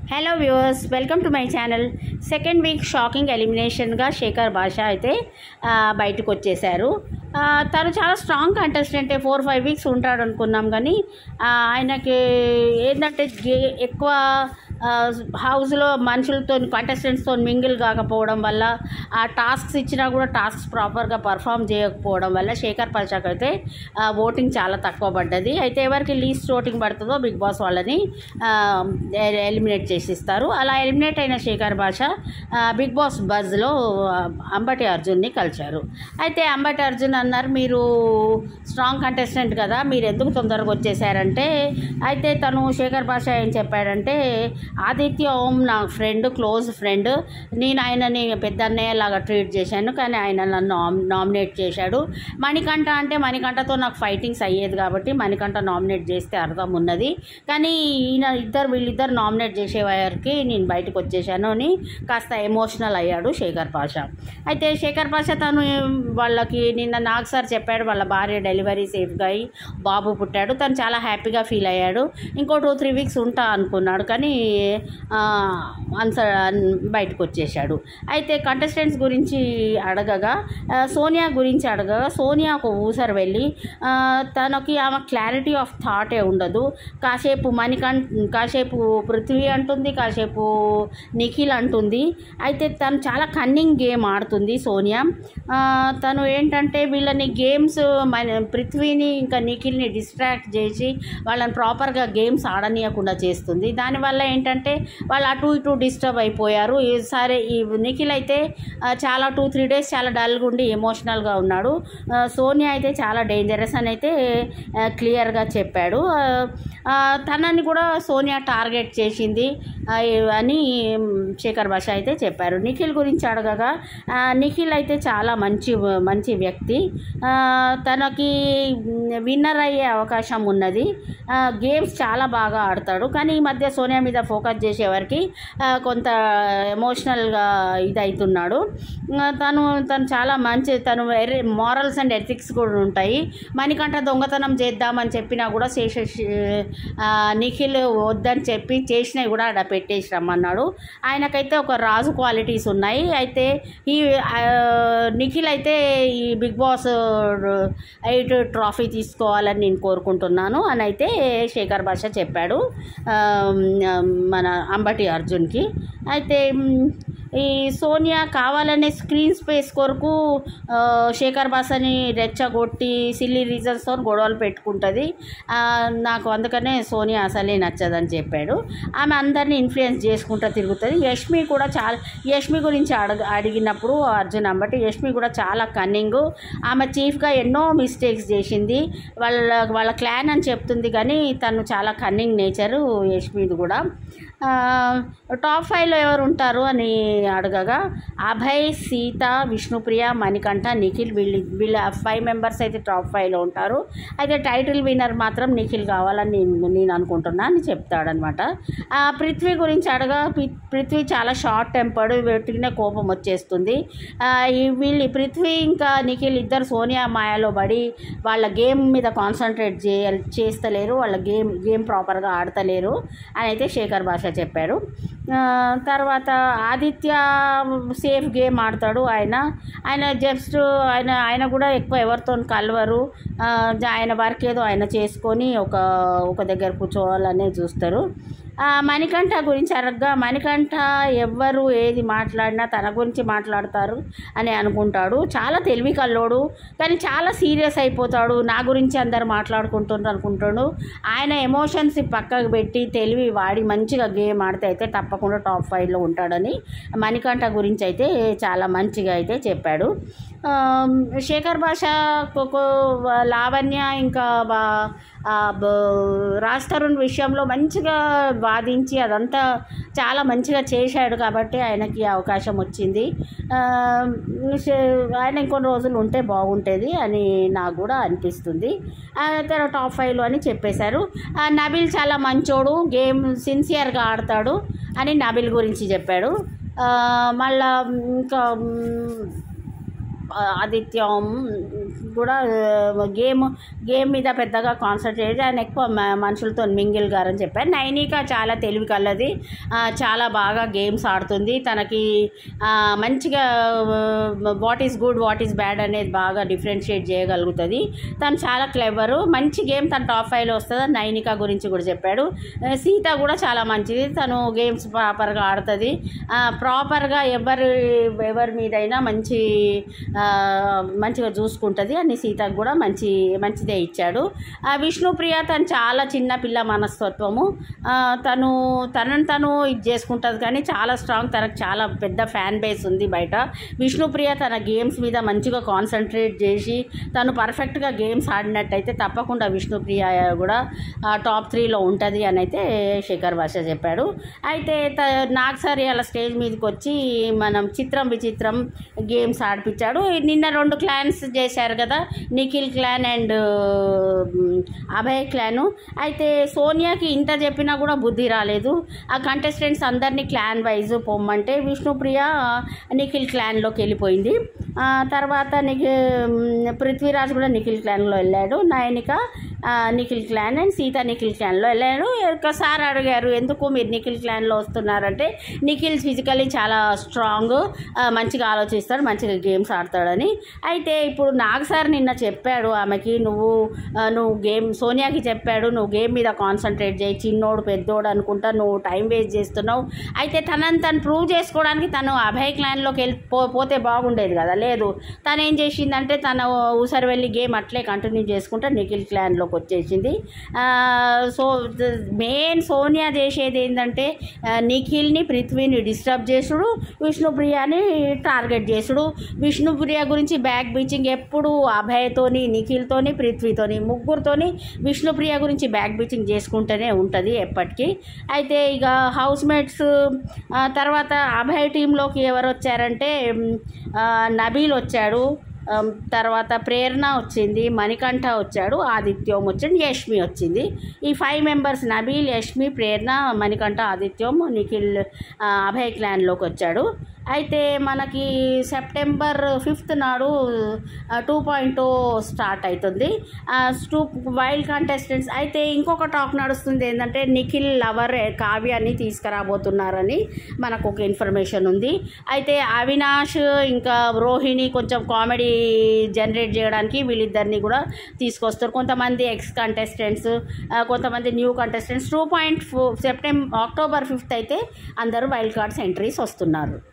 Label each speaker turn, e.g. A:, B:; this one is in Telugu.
A: hello viewers welcome to my channel second week shocking ఎలిమినేషన్గా శేఖర్ భాష అయితే ఆ, బయటకు వచ్చేసారు ఆ, తను చాలా స్ట్రాంగ్ కంటెస్టెంటే ఫోర్ ఫైవ్ వీక్స్ ఉంటాడు అనుకున్నాం కానీ ఆ, ఆయనకి ఏంటంటే గే- ఎక్కువ హౌస్లో మనుషులతో కంటెస్టెంట్స్తో మింగిల్ కాకపోవడం వల్ల ఆ టాస్క్స్ ఇచ్చినా కూడా టాస్క్స్ ప్రాపర్గా పర్ఫామ్ చేయకపోవడం వల్ల శేఖర్ పాషాకి అయితే ఓటింగ్ చాలా తక్కువ పడ్డది అయితే ఎవరికి లీస్ట్ ఓటింగ్ పడుతుందో బిగ్ బాస్ వాళ్ళని ఎలిమినేట్ చేసిస్తారు అలా ఎలిమినేట్ అయిన శేఖర్ భాష ఆ, బిగ్ బాస్ బజ్లో ఆ, అంబటి అర్జున్ని కలిశారు అయితే అంబటి అర్జున్ అన్నారు మీరు స్ట్రాంగ్ కంటెస్టెంట్ కదా మీరు ఎందుకు తొందరగా వచ్చేసారంటే అయితే తను శేఖర్ భాష ఏం చెప్పాడంటే ఆదిత్య ఓం నా ఫ్రెండ్ క్లోజ్ ఫ్రెండ్ నేను ఆయనని పెద్ద అన్నయ్య లాగా ట్రీట్ చేశాను కానీ ఆయన నన్ను నామ్- నామినేట్ చేశాడు మణికంఠ అంటే మణికంఠతో నాకు ఫైటింగ్స్ అయ్యేది కాబట్టి మణికంఠ నామినేట్ చేస్తే అర్థం ఉన్నది కానీ ఈయన ఇద్దరు వీళ్ళిద్దరు నామినేట్ చేసేవారికి నేను బయటకు వచ్చేసాను అని కాస్త ఎమోషనల్ అయ్యాడు శేఖర్ పాష అయితే శేఖర్ పాష తను వాళ్ళకి నిన్న నాగ్ సార్ చెప్పాడు వాళ్ళ భార్య డెలివరీ సేఫ్గా అయ్యి బాబు పుట్టాడు తను చాలా హ్యాపీగా ఫీల్ అయ్యాడు ఇంకో టూ త్రీ వీక్స్ ఉంటా అనుకున్నాడు కానీ ఆన్సర్ బయటకు వచ్చేసాడు అయితే కంటెస్టెంట్స్ గురించి అడగగా ఆ, సోనియా గురించి అడగగా సోనియా ఒక ఊసరు వెళ్ళి ఆ, తనకి ఆమె క్లారిటీ ఆఫ్ థాటే ఉండదు కాసేపు మణికం కాసేపు పృథ్వీ అంటుంది కాసేపు నిఖిల్ అంటుంది అయితే తను చాలా కన్నింగ్ గేమ్ ఆడుతుంది సోనియా ఆ, తను ఏంటంటే వీళ్ళని గేమ్స్ మన పృథ్వీని ఇంకా నిఖిల్ని డిస్ట్రాక్ట్ చేసి వాళ్ళని ప్రాపర్గా గేమ్స్ ఆడనీయకుండా చేస్తుంది దానివల్ల ఏంటంటే వాళ్ళు అటు ఇటు డిస్టర్బ్ అయిపోయారు ఈ సరే ఈ నిఖిల్ అయితే ఆ, చాలా టూ త్రీ డేస్ చాలా డల్గా ఉండి ఎమోషనల్గా ఉన్నాడు ఆ, సోనియా అయితే చాలా డేంజరస్ అని అయితే క్లియర్గా చెప్పాడు ఆ, ఆ, తనని కూడా సోనియా టార్గెట్ చేసింది ఆ, అని శేఖర్ భాష అయితే చెప్పారు నిఖిల్ గురించి అడగగా ఆ, నిఖిల్ అయితే చాలా మంచి మంచి వ్యక్తి ఆ, తనకి విన్నర్ అయ్యే అవకాశం ఉన్నది ఆ, గేమ్స్ చాలా బాగా ఆడతాడు కానీ ఈ మధ్య సోనియా మీద ఫోకస్ చేసేవారికి ఆ, కొంత ఎమోషనల్గా ఇది అవుతున్నాడు ఆ, తను తను చాలా మంచి తను మారల్స్ అండ్ ఎథిక్స్ కూడా ఉంటాయి మణికంఠ దొంగతనం చేద్దామని చెప్పినా కూడా శేష ఆ, నిఖిల్ వద్దని చెప్పి చేసినవి కూడా ఆడ పెట్టేసి రమ్మన్నాడు ఆయనకైతే ఒక రాజు క్వాలిటీస్ ఉన్నాయి అయితే ఈ ఆ, నిఖిల్ అయితే ఈ బిగ్ బాస్ ఎయిట్ ట్రాఫీ తీసుకోవాలని నేను కోరుకుంటున్నాను అని అయితే శేఖర్ భాష చెప్పాడు ఆ, మన అంబటి అర్జున్కి అయితే మ్, ఈ సోనియా కావాలనే స్క్రీన్ స్పేస్ కొరకు ఆ, శేఖర్ బాసని రెచ్చగొట్టి సిల్లీ రీజన్స్తో గొడవలు పెట్టుకుంటుంది ఆ, నాకు అందుకనే సోనియా అసలే నచ్చదని చెప్పాడు ఆమె అందరినీ ఇన్ఫ్లుయెన్స్ చేసుకుంటూ తిరుగుతుంది యష్మి కూడా చాలా యష్మి గురించి అడగ అడిగినప్పుడు అర్జున్ అంబటి యష్మి కూడా చాలా కన్నింగ్ ఆమె చీఫ్గా ఎన్నో మిస్టేక్స్ చేసింది వాళ్ళ వాళ్ళ క్లాన్ అని చెప్తుంది కానీ తను చాలా కన్నింగ్ నేచరు యష్మిది కూడా ఆ, టాప్ ఫైవ్లో ఎవరు ఉంటారు అని అడగగా అభయ్ సీత విష్ణుప్రియ మణికంఠ నిఖిల్ వీళ్ళు వీళ్ళ ఫైవ్ మెంబర్స్ అయితే టాప్ ఫైవ్లో ఉంటారు అయితే టైటిల్ విన్నర్ మాత్రం నిఖిల్ కావాలని నేను నేను అనుకుంటున్నా అని చెప్తాడనమాట ఆ, పృథ్వీ గురించి అడగా పృ- పృథ్వీ చాలా షార్ట్ టెంపర్డ్ వెంటనే కోపం వచ్చేస్తుంది ఆ, ఈ వీళ్ళు పృథ్వీ ఇంకా నిఖిల్ ఇద్దరు సోనియా మాయలో పడి వాళ్ళ గేమ్ మీద కాన్సన్ట్రేట్ చేయ చేస్తలేరు వాళ్ళ గేమ్ గేమ్ ప్రాపర్గా ఆడతలేరు అని అయితే శేఖర్ భాష చెప్పారు ఆ, తర్వాత ఆదిత్య సేఫ్ గేమ్ ఆడతాడు ఆయన ఆయన జస్ట్ ఆయన ఆయన కూడా ఎక్కువ ఎవరితో కలవరు ఆ, ఆయన వర్క్ ఏదో ఆయన చేసుకొని ఒక ఒక దగ్గర కూర్చోవాలనే చూస్తారు ఆ, మణికంఠ గురించి అరగ్గా మణికంఠ ఎవ్వరు ఏది మాట్లాడినా తన గురించి మాట్లాడతారు అని అనుకుంటాడు చాలా తెలివి కల్లోడు కానీ చాలా సీరియస్ అయిపోతాడు నా గురించి అందరు మాట్లాడుకుంటున్నారు అనుకుంటాడు ఆయన ఎమోషన్స్ పక్కకు పెట్టి తెలివి వాడి మంచిగా గేమ్ ఆడితే అయితే తప్పకుండా టాప్ ఫైవ్లో ఉంటాడని మణికంఠ గురించి అయితే చాలా మంచిగా అయితే చెప్పాడు ఆ, శేఖర్ భాష కొ- లావణ్య ఇంకా బా- ఆ, బ- రాజ్ తరుణ్ విషయంలో మంచిగా వాదించి అదంతా చాలా మంచిగా చేశాడు కాబట్టి ఆయనకి ఈ అవకాశం వచ్చింది ఆ, శే- ఆయన ఇంకొన్ని రోజులు ఉంటే బాగుంటుంది అని నాకు కూడా అనిపిస్తుంది అయితే టాప్ ఫైవ్లో అని చెప్పేశారు ఆ, నబిల్ చాలా మంచోడు గేమ్ సిన్సియర్గా ఆడతాడు అని నబిల్ గురించి చెప్పాడు ఆ, మళ్ళా ఇంకా మ్, ఆదిత్యం కూడా గేమ్ గేమ్ మీద పెద్దగా కాన్సన్ట్రేట్ ఆయన ఎక్కువ మ- మనుషులతో మింగిల్ గారని చెప్పారు నైనిక చాలా తెలివి కలది ఆ, చాలా బాగా గేమ్స్ ఆడుతుంది తనకి ఆ, మంచిగా what is good what is bad అనేది బాగా డిఫరెన్షియేట్ చేయగలుగుతుంది తను చాలా క్లెవరు మంచి గేమ్ తన టాప్ ఫైవ్లో వస్తుంది నైనిక గురించి కూడా చెప్పాడు ఆ, సీత కూడా చాలా మంచిది తను గేమ్స్ ప్రాపర్గా ఆడుతుంది ప్రాపర్గా ఎవరి ఎవరి మీదైనా మంచి ఆ, మంచిగా చూసుకుంటుంది అని సీతకు కూడా మంచి మంచిదే ఇచ్చాడు ఆ విష్ణుప్రియ తను చాలా చిన్న పిల్ల మనస్తత్వము ఆ, తను తనను తను ఇది చేసుకుంటుంది కానీ చాలా స్ట్రాంగ్ తనకు చాలా పెద్ద ఫ్యాన్ బేస్ ఉంది బయట విష్ణుప్రియ తన గేమ్స్ మీద మంచిగా కాన్సన్ట్రేట్ చేసి తను పర్ఫెక్ట్గా గేమ్స్ ఆడినట్టయితే తప్పకుండా విష్ణుప్రియ కూడా టాప్ త్రీలో ఉంటుంది అని అయితే శేఖర్ భాష చెప్పాడు అయితే త నాకు సార్ ఇలా స్టేజ్ మీదకి వచ్చి మనం చిత్రం విచిత్రం గేమ్స్ ఆడిపించాడు నిన్న రెండు క్లాన్స్ చేశారు కదా Nikhil clan and Abhay clan అయితే సోనియాకి ఇంత చెప్పినా కూడా బుద్ధి రాలేదు ఆ కంటెస్టెంట్స్ అందరినీ క్లాన్ వైజ్ పొమ్మంటే విష్ణుప్రియ నిఖిల్ క్లాన్లోకి వెళ్ళిపోయింది ఆ తర్వాత నిఖి పృథ్వీరాజ్ కూడా నిఖిల్ క్లాన్లో వెళ్ళాడు నయనిక ఆ, నిఖిల్ క్లాన్ అండ్ సీత నిఖిల్ క్లాన్లో వెళ్ళాడు ఒకసారి అడిగారు ఎందుకు మీరు నిఖిల్ క్లాన్లో వస్తున్నారంటే నిఖిల్ ఫిజికల్లీ చాలా స్ట్రాంగ్ ఆ, మంచిగా ఆలోచిస్తాడు మంచిగా గేమ్స్ ఆడతాడని అయితే ఇప్పుడు నాగ్ సార్ నిన్న చెప్పాడు ఆమెకి నువ్వు ఆ, నువ్వు గేమ్ సోనియాకి చెప్పాడు నువ్వు గేమ్ మీద కాన్సన్ట్రేట్ చేయి చిన్నోడు పెద్దోడు అనుకుంటా నువ్వు టైం వేస్ట్ చేస్తున్నావు అయితే తనని తను ప్రూవ్ చేసుకోవడానికి తను అభయ్ క్లాన్లోకి వెళ్ళి పో పోతే బాగుండేది కదా లేదు తను ఏం చేసిందంటే తన ఊసరి వెళ్ళి గేమ్ అట్లే కంటిన్యూ చేసుకుంటే నిఖిల్ క్లాన్లోకి వచ్చేసింది ఆ, సో మెయిన్ సోనియా చేసేది ఏంటంటే ఆ, నిఖిల్ని పృథ్వీని డిస్టర్బ్ చేసుడు విష్ణుప్రియని టార్గెట్ చేసుడు విష్ణుప్రియ గురించి బ్యాక్ బీచింగ్ ఎప్పుడు అభయ్తోని నిఖిల్తోని పృథ్వీతోని ముగ్గురుతోని విష్ణుప్రియ గురించి బ్యాక్ బీచింగ్ చేసుకుంటూనే ఉంటుంది ఎప్పటికీ అయితే ఇక హౌస్ మేట్స్ తర్వాత అభయ్ టీంలోకి ఎవరు వచ్చారంటే మ్, ఆ, నబీల్ వచ్చాడు ఆమ్, తర్వాత ప్రేరణ వచ్చింది మణికంఠ వచ్చాడు ఆదిత్యం వచ్చింది యష్మి వచ్చింది ఈ ఫైవ్ మెంబర్స్ నబీల్ యష్మి ప్రేరణ మణికంఠ ఆదిత్యం నిఖిల్ ఆ, అభయ్ క్లాన్లోకి వచ్చాడు అయితే మనకి సెప్టెంబర్ ఫిఫ్త్ నాడు టూ పాయింట్ స్టార్ట్ అవుతుంది టూ వైల్డ్ కంటెస్టెంట్స్ అయితే ఇంకొక టాక్ నడుస్తుంది ఏంటంటే నిఖిల్ లవర్ కావ్యాన్ని తీసుకురాబోతున్నారని మనకు ఒక ఇన్ఫర్మేషన్ ఉంది అయితే అవినాష్ ఇంకా రోహిణి కొంచెం కామెడీ జనరేట్ చేయడానికి వీళ్ళిద్దరిని కూడా తీసుకొస్తారు కొంతమంది ఎక్స్ కంటెస్టెంట్స్ కొంతమంది new contestants two point September October fifth అయితే అందరూ వైల్డ్ కార్డ్స్ ఎంట్రీస్ వస్తున్నారు